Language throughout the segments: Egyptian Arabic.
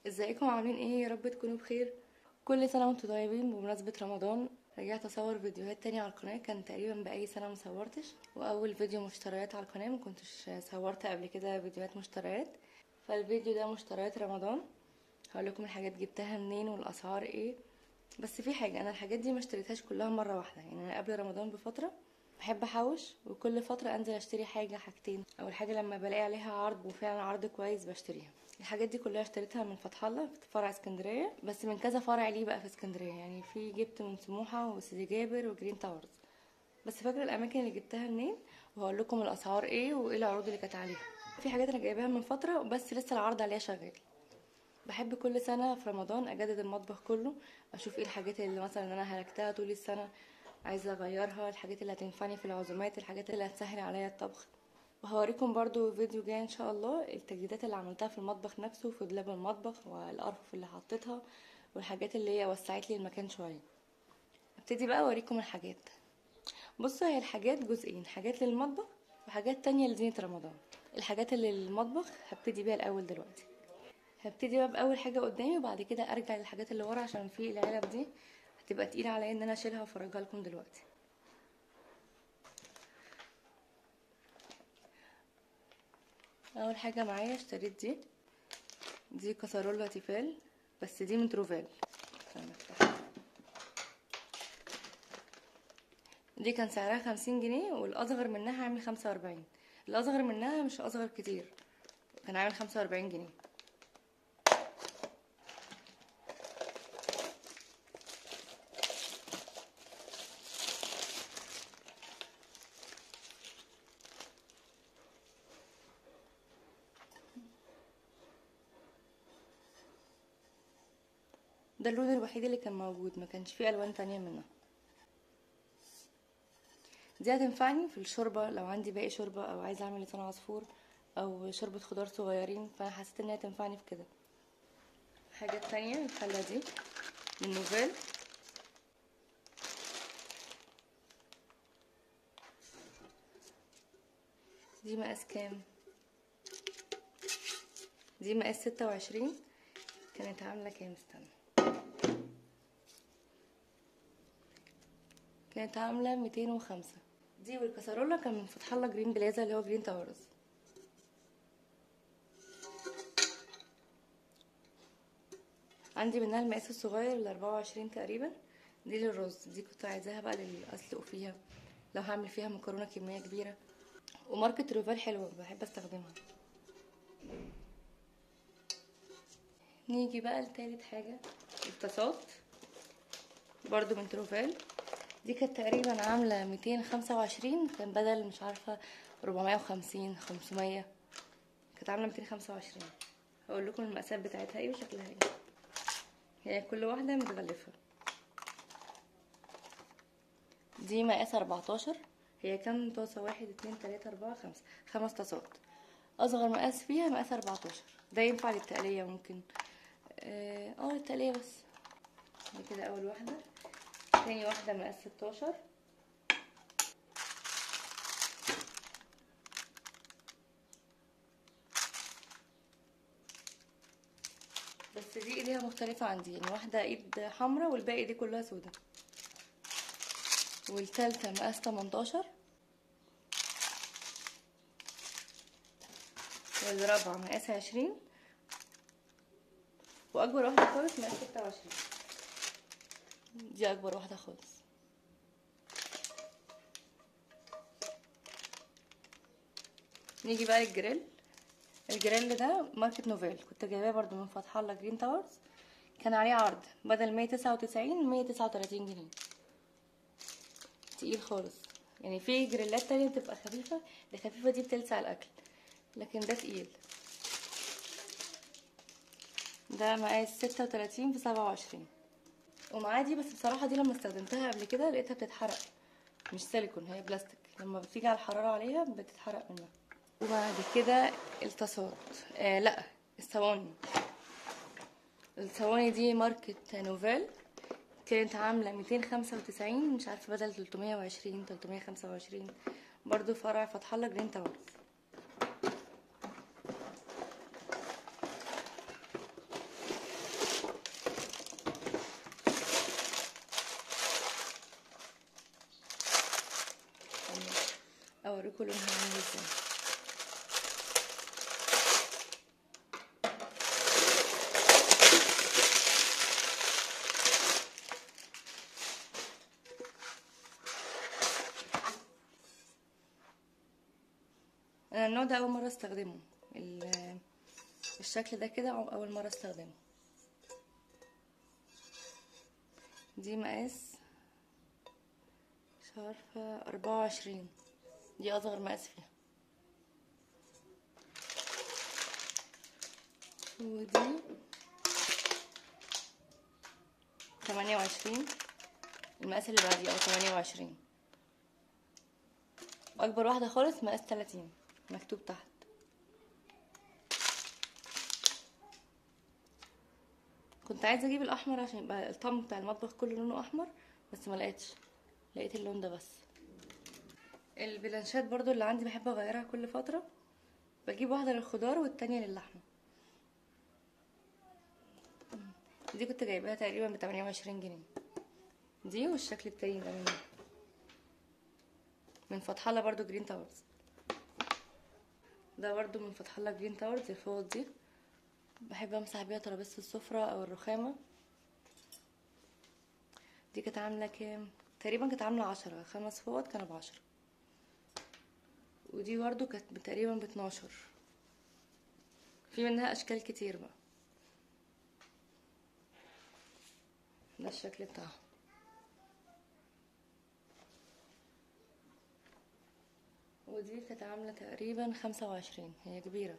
ازيكم عاملين ايه يا رب تكونوا بخير كل سنه وانتم طيبين بمناسبه رمضان رجعت اصور فيديوهات تانية على القناه كان تقريبا بقالي سنه مصورتش واول فيديو مشتريات على القناه ما كنتش صورت قبل كده فيديوهات مشتريات فالفيديو ده مشتريات رمضان هقول لكم الحاجات جبتها منين والاسعار ايه بس في حاجه انا الحاجات دي ما اشتريتهاش كلها مره واحده يعني انا قبل رمضان بفتره بحب احوش وكل فتره انزل اشتري حاجه حاجتين او الحاجه لما بلاقي عليها عرض وفعلا عرض كويس بشتريها الحاجات دي كلها اشتريتها من فتح الله في فرع اسكندريه بس من كذا فرع ليه بقى في اسكندريه يعني في جبت من سموحه وسيدي جابر وجرين تاورز بس فاكره الاماكن اللي جبتها منين وهقول لكم الاسعار ايه وايه العروض اللي كانت عليها في حاجات انا جايباها من فتره بس لسه العرض عليها شغال بحب كل سنه في رمضان اجدد المطبخ كله اشوف ايه الحاجات اللي مثلا انا هلكتها طول السنه عايزه اغيرها الحاجات اللي هتنفعني في العزومات الحاجات اللي هتسهل عليا الطبخ وهوريكم برضو فيديو جاي ان شاء الله التجديدات اللي عملتها في المطبخ نفسه في دولاب المطبخ والارفف اللي حطيتها والحاجات اللي هي وسعت لي المكان شويه ابتدي بقى اوريكم الحاجات بصوا هي الحاجات جزئين حاجات للمطبخ وحاجات تانية لزينة رمضان الحاجات اللي للمطبخ هبتدي بيها الاول دلوقتي هبتدي بقى باول حاجه قدامي وبعد كده ارجع للحاجات اللي ورا عشان في العلب دي هتبقى تقيله عليا ان انا اشيلها وافرجها لكم دلوقتي اول حاجه معايا اشتريت دي دي كسرولة تيفال بس دي من تروفال دي كان سعرها خمسين جنيه والاصغر منها عامل خمسة واربعين الاصغر منها مش اصغر كتير كان عامل خمسة واربعين جنيه ده اللون الوحيد اللي كان موجود ما كانش فيه الوان تانية منها دي هتنفعني في الشوربة لو عندي باقي شوربة او عايزة اعمل لسان عصفور او شوربة خضار صغيرين فانا حسيت ان هي تنفعني في كده حاجة تانية الحلة دي من نوفيل دي مقاس كام دي مقاس ستة وعشرين كانت عاملة كام استنى كانت عاملة ميتين وخمسة دي والكسرولة كان من فتح الله جرين بلازا اللي هو جرين تاورز عندي منها المقاس الصغير الأربعة وعشرين تقريبا دي للرز دي كنت عايزاها بقى للأسلق فيها لو هعمل فيها مكرونة كمية كبيرة وماركة روفال حلوة بحب استخدمها نيجي بقى لتالت حاجة الطاسات برضو من تروفال دي كانت تقريبا عاملة ميتين خمسة وعشرين كان بدل مش عارفة ربعمية وخمسين خمسمية كانت عاملة ميتين خمسة وعشرين هقول لكم المقاسات بتاعتها ايه وشكلها ايه هي كل واحدة متغلفة دي مقاس اربعتاشر هي كام طاسة واحد اتنين تلاتة اربعة خمسة خمس طاسات اصغر مقاس فيها مقاس اربعتاشر ده ينفع للتقلية ممكن اه التقلية بس دي كده اول واحدة تاني واحدة مقاس ستاشر بس دي ايديها مختلفة عن دي يعني واحدة ايد حمرا والباقي دي كلها سودا والتالتة مقاس تمنتاشر والرابعة مقاس عشرين واكبر واحدة خالص مقاس ستة وعشرين دي اكبر واحده خالص نيجي بقى للجريل الجريل ده ماركة نوفيل كنت جايباه برضو من فتح الله جرين تاورز كان عليه عرض بدل مية تسعة وتسعين مية تسعة وتلاتين جنيه تقيل خالص يعني في جريلات تانية بتبقى خفيفة الخفيفة دي بتلسع الأكل لكن ده تقيل ده مقاس ستة وتلاتين في سبعة وعشرين ومعاه دي بس بصراحه دي لما استخدمتها قبل كده لقيتها بتتحرق مش سيليكون هي بلاستيك لما بتيجي على الحراره عليها بتتحرق منها وبعد كده الطاسات آه لا الصواني الصواني دي ماركة نوفيل كانت عاملة ميتين خمسة وتسعين مش عارفة بدل تلتمية وعشرين تلتمية خمسة وعشرين برضو فرع فتح الله جرين تاورز اوريكم لونها عامل ازاي انا النوع ده اول مره استخدمه ال- الشكل ده كده اول مره استخدمه دي مقاس مش عارفه أربعة وعشرين دي اصغر مقاس فيها ودي تمانية وعشرين المقاس اللي بعديه او تمانية وعشرين واكبر واحده خالص مقاس تلاتين مكتوب تحت كنت عايزه اجيب الاحمر عشان يبقى الطقم بتاع المطبخ كله لونه احمر بس ما لقيتش لقيت اللون ده بس البلانشات برضو اللي عندي بحب اغيرها كل فتره بجيب واحده للخضار والتانية للحمه دي كنت جايباها تقريبا ب 28 جنيه دي والشكل التاني ده منها من فتح الله برضو جرين تاورز ده برضو من فتح الله جرين تاورز الفوط دي بحب امسح بيها ترابيزه السفره او الرخامه دي كانت عامله كام تقريبا كانت عامله عشرة خمس فوط كانوا بعشرة ودي برضو كانت تقريبا باتناشر في منها اشكال كتير بقى ده الشكل بتاعها ودي كانت عاملة تقريبا خمسة وعشرين هي كبيرة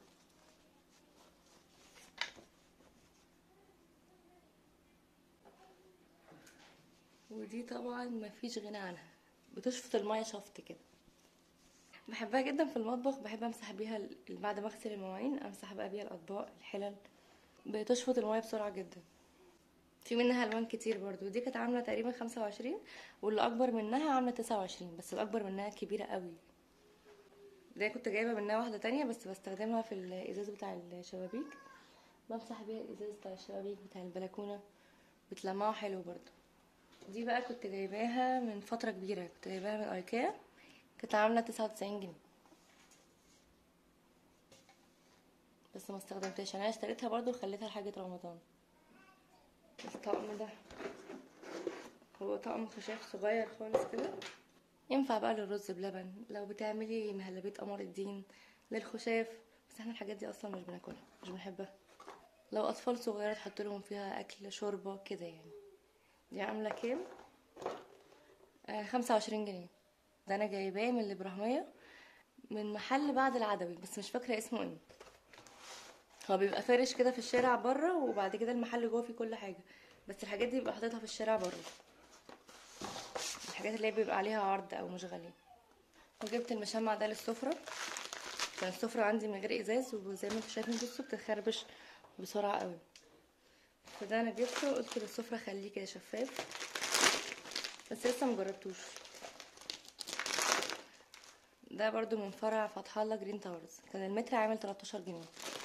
ودي طبعا مفيش غنى عنها بتشفط المية شفط كده بحبها جدا في المطبخ بحب امسح بيها ال- بعد ما اغسل المواعين امسح بقى بيها الاطباق الحلل بتشفط المية بسرعة جدا في منها الوان كتير برضو دي كانت عامله تقريبا خمسة وعشرين واللي اكبر منها عامله تسعة وعشرين بس الاكبر منها كبيره قوي ده كنت جايبه منها واحده تانية بس بستخدمها في الازاز بتاع الشبابيك بمسح بيها الازاز بتاع الشبابيك بتاع البلكونه بتلمعه حلو برضو دي بقى كنت جايباها من فتره كبيره كنت جايباها من ايكيا كانت عامله تسعة وتسعين جنيه بس ما استخدمتهاش انا اشتريتها برضو وخليتها لحاجه رمضان الطقم ده هو طقم خشاف صغير خالص كده ينفع بقى للرز بلبن لو بتعملي مهلبية قمر الدين للخشاف بس احنا الحاجات دي اصلا مش بناكلها مش بنحبها لو اطفال صغيره تحط لهم فيها اكل شوربه كده يعني دي عامله كام آه خمسة وعشرين جنيه ده انا جايباه من الابراهيميه من محل بعد العدوي بس مش فاكره اسمه ايه هو بيبقى فارش كده في الشارع بره وبعد كده المحل جوه فيه كل حاجه بس الحاجات دي بيبقى حاططها في الشارع بره الحاجات اللي هي بيبقى عليها عرض او مش غاليه وجبت المشمع ده للسفره كان السفره عندي من غير ازاز وزي ما انتم شايفين بصوا بتخربش بسرعه قوي فده انا جبته قلت للسفره خليه كده شفاف بس لسه مجربتوش ده برضو من فرع فتح الله جرين تاورز كان المتر عامل 13 جنيه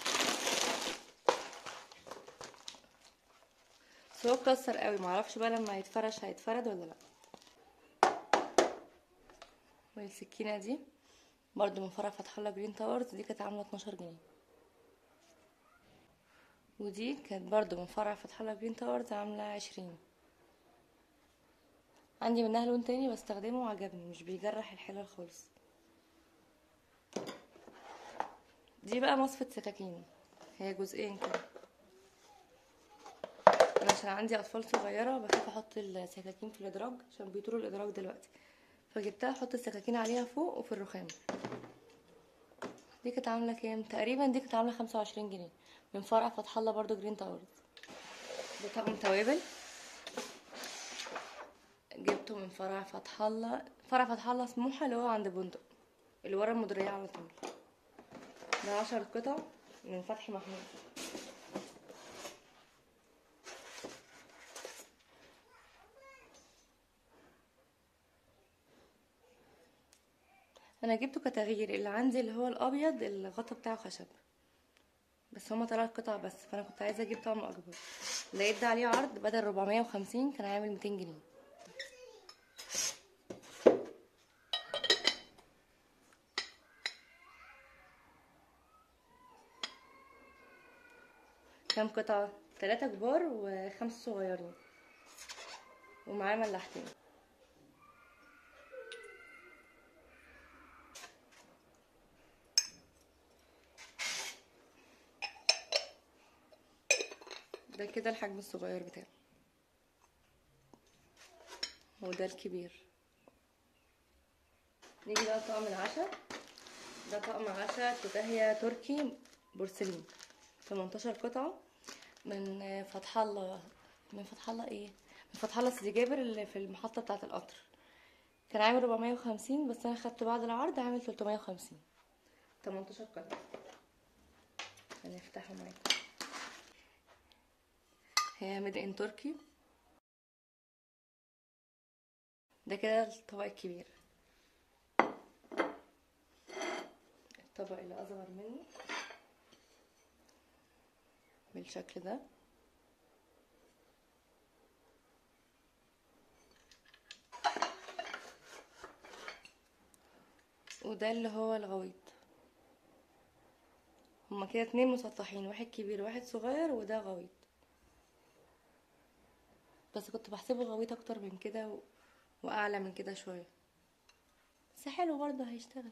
بس هو اتكسر قوي معرفش بقى لما يتفرش هيتفرد ولا لا والسكينه دي برضو من فرع فتح الله جرين تاورز دي كانت عامله 12 جنيه ودي كانت برضو من فرع فتح الله جرين تاورز عامله 20 عندي منها لون تاني بستخدمه وعجبني مش بيجرح الحلل خالص دي بقى مصفة سكاكين هي جزئين كده انا عشان عندي اطفال صغيره بخاف احط السكاكين في الادراج عشان بيطولوا الادراج دلوقتي فجبتها احط السكاكين عليها فوق وفي الرخام دي كانت عامله كام تقريبا دي كانت عامله خمسة وعشرين جنيه من فرع فتح الله برضو جرين تاورز ده طقم توابل جبته من فرع فتح الله فرع فتح الله سموحه اللي هو عند بندق اللي ورا المديريه على طول ده عشر قطع من فتحي محمود انا جبته كتغيير اللي عندي اللي هو الابيض الغطا بتاعه خشب بس هما تلات قطع بس فانا كنت عايزه اجيب طقم اكبر لقيت ده عليه عرض بدل 450 كان عامل 200 جنيه كام قطعة تلاتة كبار وخمسة صغيرين ومعاه ملاحتين ده كده الحجم الصغير بتاعه وده الكبير نيجي بقى طقم العشاء ده طقم عشاء كوتاهية تركي بورسلين 18 قطعة من فتح الله من فتح الله ايه من فتح الله سيدي جابر اللي في المحطة بتاعة القطر كان عامل 450 بس انا خدته بعد العرض عامل 350 18 قطعة هنفتحه معاكم هي ميد ان تركي ده كده الطبق الكبير الطبق اللي اصغر منه بالشكل ده وده اللي هو الغويط هما كده اتنين مسطحين واحد كبير واحد صغير وده غويط بس كنت بحسبه غويط اكتر من كده و... واعلى من كده شويه بس حلو برضه هيشتغل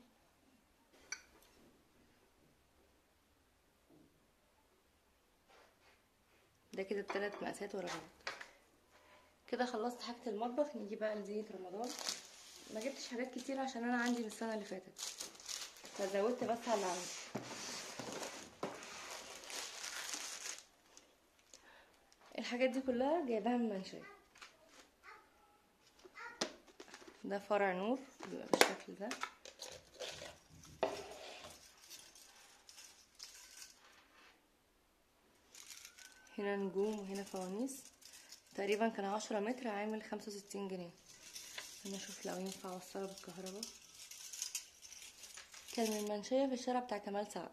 ده كده بثلاث مقاسات ورا بعض كده خلصت حاجه المطبخ نيجي بقى لزينه رمضان ما جبتش حاجات كتير عشان انا عندي من السنه اللي فاتت فزودت بس على اللي عندي الحاجات دي كلها جايباها من منشية ده فرع نور بيبقى بالشكل ده هنا نجوم وهنا فوانيس تقريبا كان عشرة متر عامل خمسة وستين جنيه انا اشوف لو ينفع اوصله بالكهرباء كان من منشية في الشارع بتاع كمال سعد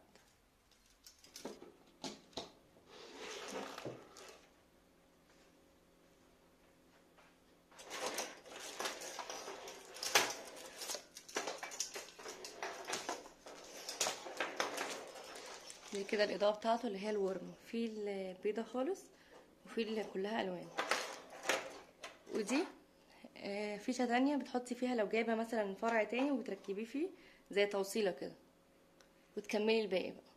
دي كده الاضاءه بتاعته اللي هي الورم في البيضه خالص وفي اللي كلها الوان ودي آه، فيشه تانية بتحطي فيها لو جايبه مثلا فرع تاني وبتركبيه فيه زي توصيله كده وتكملي الباقي بقى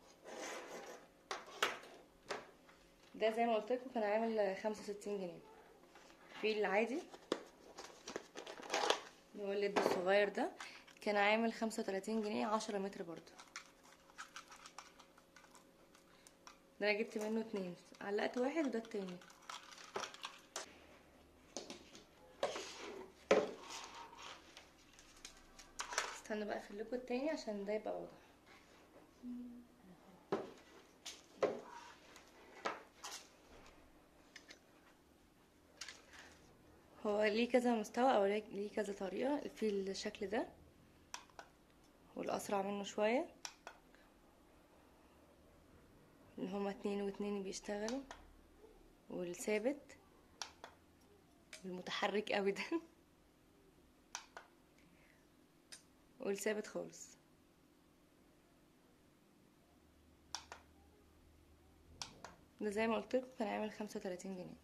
ده زي ما قلت لكم كان عامل خمسة وستين جنيه في العادي اللي هو الليد الصغير ده كان عامل خمسة وتلاتين جنيه عشرة متر برضو ده انا جبت منه اتنين علقت واحد وده التاني استنى بقى اقفل لكم التاني عشان ده يبقى واضح هو ليه كذا مستوى او ليه ليه كذا طريقة في الشكل ده والاسرع منه شوية اللي هما اتنين واتنين بيشتغلوا والثابت والمتحرك قوي ده والثابت خالص ده زي ما قلت لكم كان عامل خمسة وتلاتين جنيه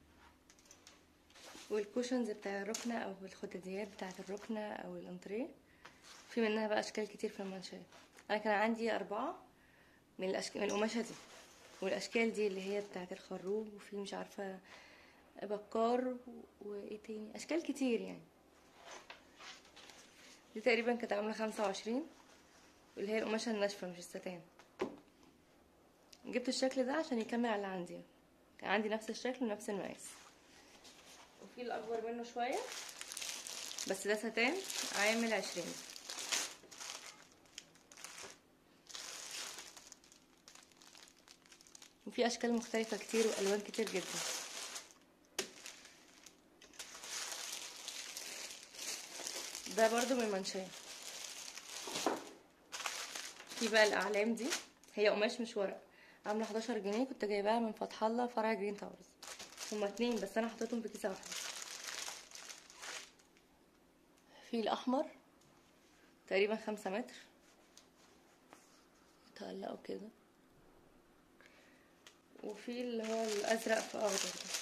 والكوشنز بتاع الركنة او الخداديات بتاعة الركنة او الانتريه في منها بقى اشكال كتير في المنشأة انا كان عندي اربعة من الاشكال من القماشة دي والاشكال دي اللي هي بتاعة الخروب وفي مش عارفة بكار و- وايه تاني اشكال كتير يعني دي تقريبا كانت عاملة خمسة وعشرين واللي هي القماشة الناشفة مش الستان جبت الشكل ده عشان يكمل على اللي عندي كان عندي نفس الشكل ونفس المقاس وفي الأكبر منه شوية بس ده ستان عامل عشرين وفي أشكال مختلفة كتير وألوان كتير جدا ده برضو من منشية في بقى الأعلام دي هي قماش مش ورق عاملة 11 جنيه كنت جايباها من فتح الله فرع جرين تاورز هما اتنين بس أنا حطيتهم في كيسة واحدة في الأحمر تقريبا خمسة متر يتعلقوا كده وفي اللي هو الازرق في اخضر ده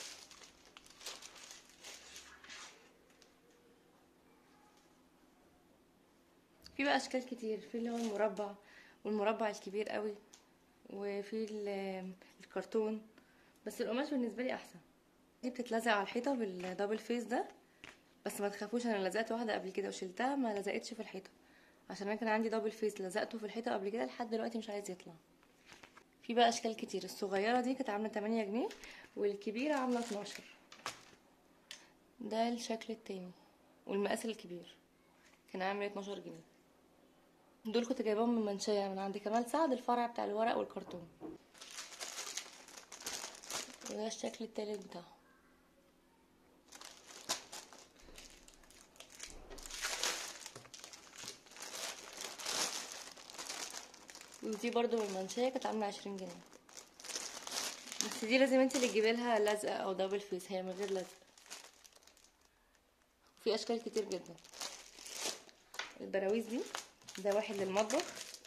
في بقى اشكال كتير في اللي هو المربع والمربع الكبير قوي وفي ال- الكرتون بس القماش بالنسبه لي احسن دي بتتلزق على الحيطه بالدبل فيس ده بس ما تخافوش انا لزقت واحده قبل كده وشلتها ما لزقتش في الحيطه عشان انا كان عندي دبل فيس لزقته في الحيطه قبل كده لحد دلوقتي مش عايز يطلع في بقى اشكال كتير الصغيره دي كانت عامله 8 جنيه والكبيره عامله 12 ده الشكل التاني والمقاس الكبير كان عامل 12 جنيه دول كنت جايباهم من منشية من عند كمال سعد الفرع بتاع الورق والكرتون وده الشكل التالت بتاعهم ودي برضو من منشية كانت عاملة عشرين جنيه بس دي لازم انت اللي تجيبي لها لزقة او دبل فيس هي من غير لزقة في اشكال كتير جدا البراويز دي ده واحد للمطبخ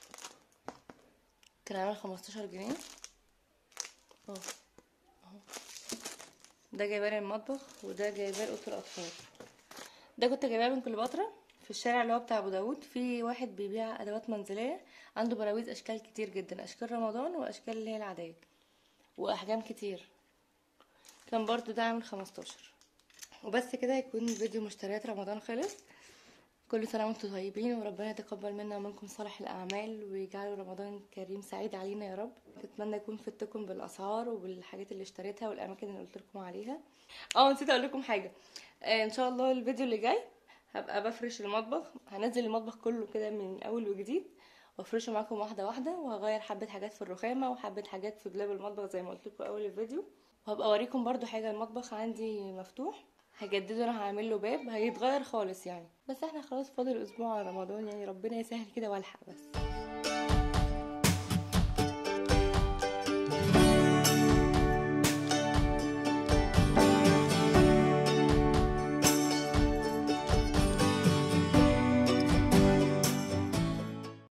كان عامل خمستاشر جنيه اهو اهو ده جايباه للمطبخ وده جايباه لأوضة الأطفال ده كنت جايباه من كليوباترا في الشارع اللي هو بتاع ابو داوود في واحد بيبيع ادوات منزليه عنده براويز اشكال كتير جدا اشكال رمضان واشكال اللي هي العاديه واحجام كتير كان برضو ده عامل خمستاشر وبس كده يكون فيديو مشتريات رمضان خلص كل سنة وانتم طيبين وربنا يتقبل منا ومنكم صالح الأعمال ويجعله رمضان كريم سعيد علينا يا رب أتمنى يكون فدتكم بالأسعار وبالحاجات اللي اشتريتها والأماكن اللي قلت لكم عليها اه نسيت أقول لكم حاجة آه إن شاء الله الفيديو اللي جاي هبقى بفرش المطبخ هنزل المطبخ كله كده من أول وجديد وافرشه معاكم واحدة واحدة وهغير حبة حاجات في الرخامة وحبة حاجات في دولاب المطبخ زي ما قلت لكم أول الفيديو وهبقى أوريكم برضو حاجة المطبخ عندي مفتوح هجدده انا هعمل له باب هيتغير خالص يعني بس احنا خلاص فاضل اسبوع على رمضان يعني ربنا يسهل كده والحق بس